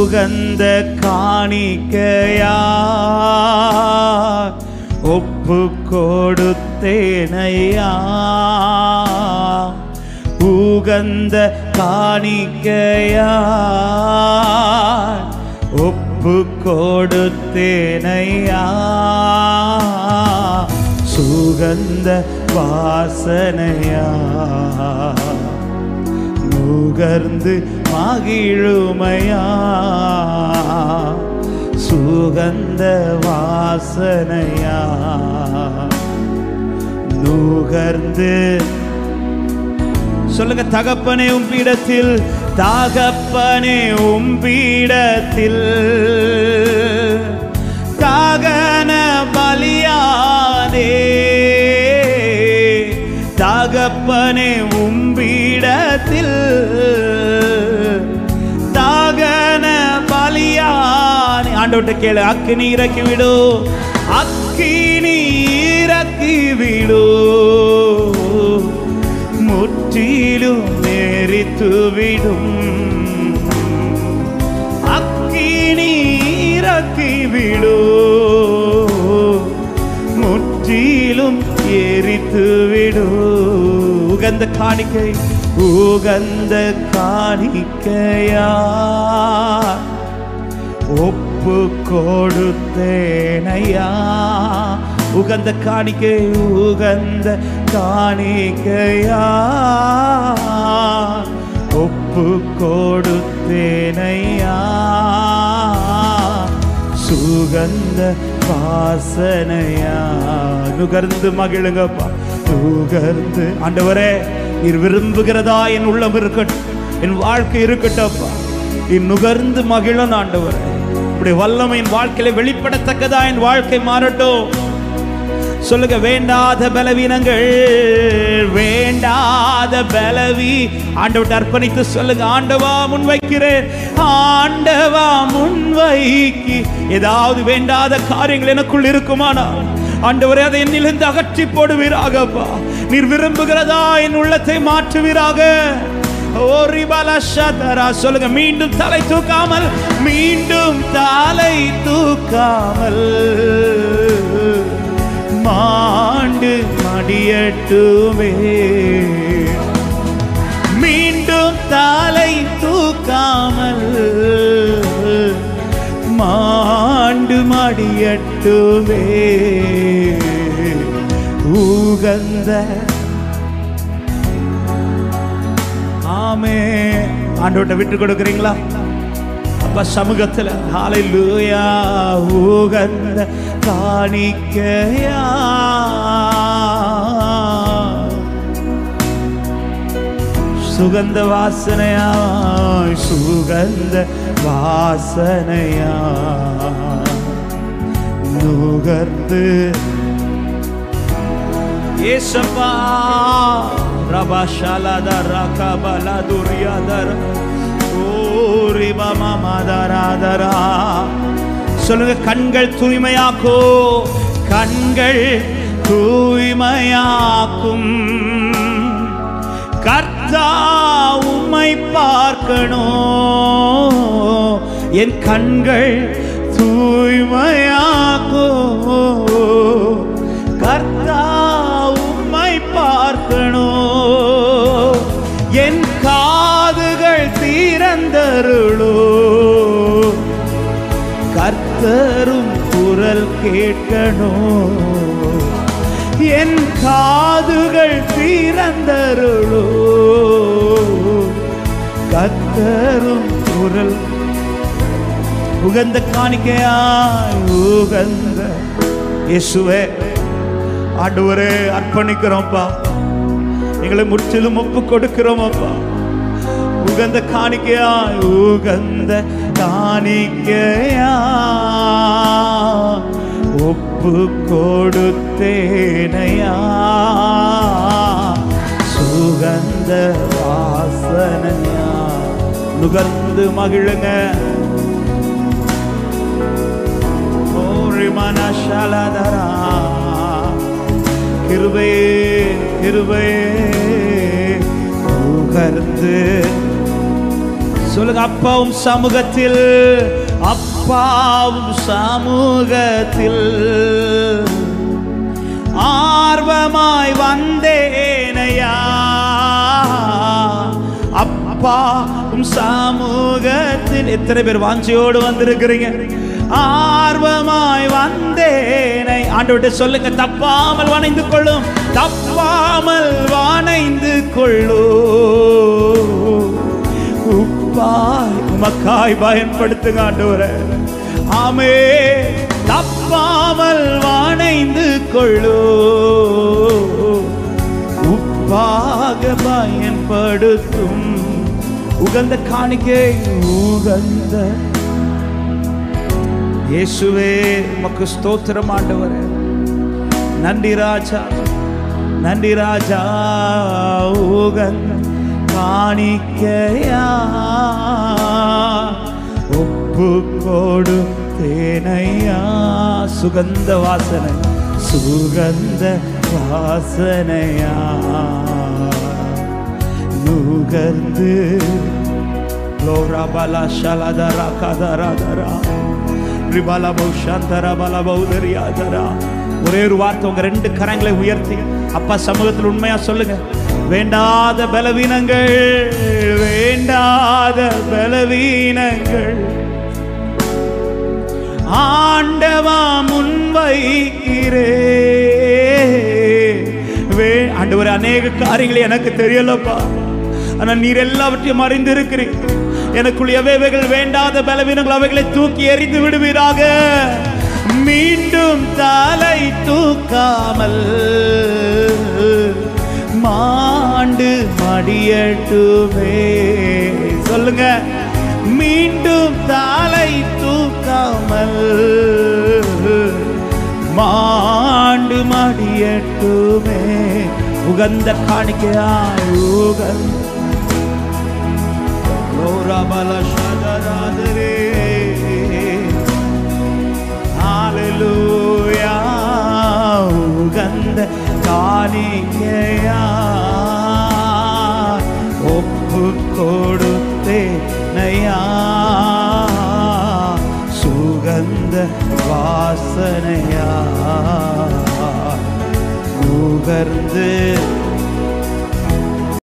உகந்த காணிக்கையா ஒப்பு கொடுத்தேனையா உகந்த காணிக்கையா ஒப்பு கொடுத்தேனையா சுகந்த வாசனையா நுகர்ந்து மகிழுமையா சுகந்த வாசனையா நுகர்ந்து சொல்லுங்க தகப்பனே உம் பீடத்தில் தகப்பனே உம் பீடத்தில் தகன பலியாதே தகப்பனே உம் பீடத்தில் தகன பலியானே ஆண்டவர்கிட்ட கேளு அக்கினி இறக்கி விடு அக்கினி இறக்கி விடு முற்றிலும் எரித்து விடும் அக்கினி இறக்கி விடு முற்றிலும் எரித்து விடு உகந்த காணிக்கை உகந்த காணிக்கையா ஒப்பு கொடுத்தேனையா உகந்த காணிக்கை உகந்த காணிக்கையா ஒப்பு கொடுத்தேனையா சுகந்த வாசனையா நுகர்ந்து மகிழுங்கப்பா நுகர்ந்து ஆண்டவரே நீர் விரும்புகிறதா என் உள்ளம் இருக்கட்டும் என் வாழ்க்கை இருக்கட்டப்பா நீ நுகர்ந்து மகிழன் ஆண்டவரே இப்படி வல்லமை என் வாழ்க்கையில வெளிப்படத்தக்கதா என் வாழ்க்கை மாறட்டும் சொல்லுங்க வேண்டாத பலவீனங்கள் வேண்டாத பலவி ஆண்டவர்கிட்ட அர்ப்பணித்து சொல்லுங்க ஆண்டவா முன்வைக்கிறேன் ஆண்டவா முன்வைக்கி ஏதாவது வேண்டாத காரியங்கள் எனக்குள் இருக்குமானா ஆண்டவரே அதை என்னிலிருந்து அகற்றி போடுவீராகப்பா நீர் விரும்புகிறதா என் உள்ளத்தை மாற்றுவீராக ஓரிபலஷதரா சொல்லுங்க மீண்டும் தலை தூக்காமல் மீண்டும் தலை தூக்காமல் மாண்டு மடியட்டுமே மீண்டும் தலை தூக்காமல் மாண்டு மடியட்டுமே உகந்த ஆமே ஆண்டவர்கிட்ட விட்டு கொடுக்குறீங்களா அப்ப சமூகத்துல ஹalleluya உகந்த காணிக்கையா சுகந்த வாசனையா சுகந்த வாசனையா நுகர்ந்து ஏசப்பா ரபாஷாலத ரகபல துரியாதர ஓரி மமதராதரா சொல்லுங்க கண்கள் தூய்மையாக்கோ கண்கள் தூய்மையாக்கும் கர்த்தா உம்மை பார்க்கணும் என் கண்கள் தூய்மையாக்கோ கர்த்தா உம்மை பார்க்கணும் என் காதுகள் தீரந்தருளோ கர்த்தரும் குரல் கேட்கணும் என் காதுகள் தீரந்தருளோ கர்த்தரும் குரல் உகந்த காணிக்கையாய் உகந்த இயேசுவே ஆண்டவரே அர்ப்பணிக்கிறோம்ப்பா எங்களை முற்றிலும் ஒப்பு கொடுக்கிறோமப்பா உகந்த காணிக்கையாய் உகந்த காணிக்கையா ஒப்பு கொடுத்தேனையா சுகந்த வாசனையா நுகர்ந்து மகிழுங்க ஓரி மனஷலதரா கிருபே கிருபே நுகர்ந்து சொல்லுங்க அப்பாவும் சமூகத்தில் அப்பாவும் சமூகத்தில் ஆர்வமாய் வந்தேனையா அப்பாவும் சமூகத்தில் எத்தனை பேர் வாஞ்சியோடு வந்திருக்கிறீங்க ஆர்வமாய் வந்தேனை ஆண்டவர்கிட்ட சொல்லுங்க தப்பாமல் வணைந்து கொள்ளும் தப்பாமல் வாணைந்து கொள்ளு உப்பாய் உமக்காய் பயன்படுத்துங்க ஆண்டவரே ஆமே தப்பாமல் வாணைந்து கொள்ளு உப்பாக பயன்படுத்தும் உகந்த காணிக்கை உகந்த இயேசுவே உமக்கு ஸ்தோத்திரம் ஆண்டவரே நன்றி ராஜா நன்றி ராஜா உகந்த காணிக்கையா ஒப்பு கொடு தேனையா சுகந்த வாசனை சுகந்த வாசனையா நுகர்ந்து லோராபலா ஷலதரா கதராதரா ரிபலா பௌஷாந்தரா பல பௌதரியாதரா ஒரே ஒரு வார்த்தை உங்க ரெண்டு கரங்களை உயர்த்தி அப்பா சமூகத்தில் உண்மையா சொல்லுங்க வேண்டாத பலவீனங்கள் வேண்டாத பலவீனங்கள் ஆண்டவா முன்வைக்கிறே வே ஆண்டவர் அநேக காரியங்கள் எனக்கு தெரியலப்பா ஆனா நீர் எல்லாவற்றையும் அறிந்திருக்கிறீர் எனக்குள் எவைகள் வேண்டாத பலவீனங்கள் அவைகளை தூக்கி எறிந்து விடுவீராக மீண்டும் தலை தூக்காமல் மாண்டு மடியட்டுமே சொல்லுங்க மீண்டும் தலை தூக்காமல் மாண்டு மடியட்டுமே உகந்த காணிக்கையாய் உகந்த லோரபல சதராதரே ஹalleluya உகந்த காணிக்கையா ஒப்பு கொடுத்தே நையா சுகந்த வாசனையா உகர்ந்து